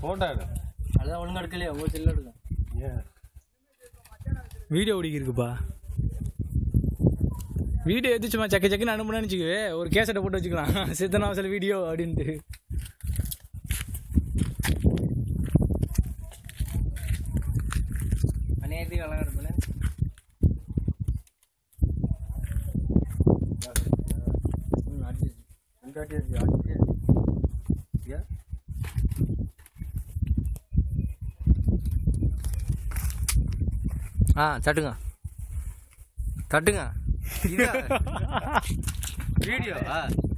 photo எடு அதுதான் ஒழுங்கா எடுக்கலையா உங்க செல்ல எடுக்க ஏன் வீடியோ ஓடிக்கிருக்குப்பா வீடியோ எடுத்து சும்மா சக்க சக்குன்னு அனுப்புனேன்னு வச்சுக்கவே ஒரு கேசட்டை போட்டு வச்சுக்கலாம் சித்தனா சில வீடியோ அப்படின்ட்டு அநியாயத்துக்கு அழகா எடுப்பேன் ம் அடிச்சு எங்க அடிச்சு அடிச்சு ஏன் ஆ தட்டுங்க தட்டுங்க வீடியோ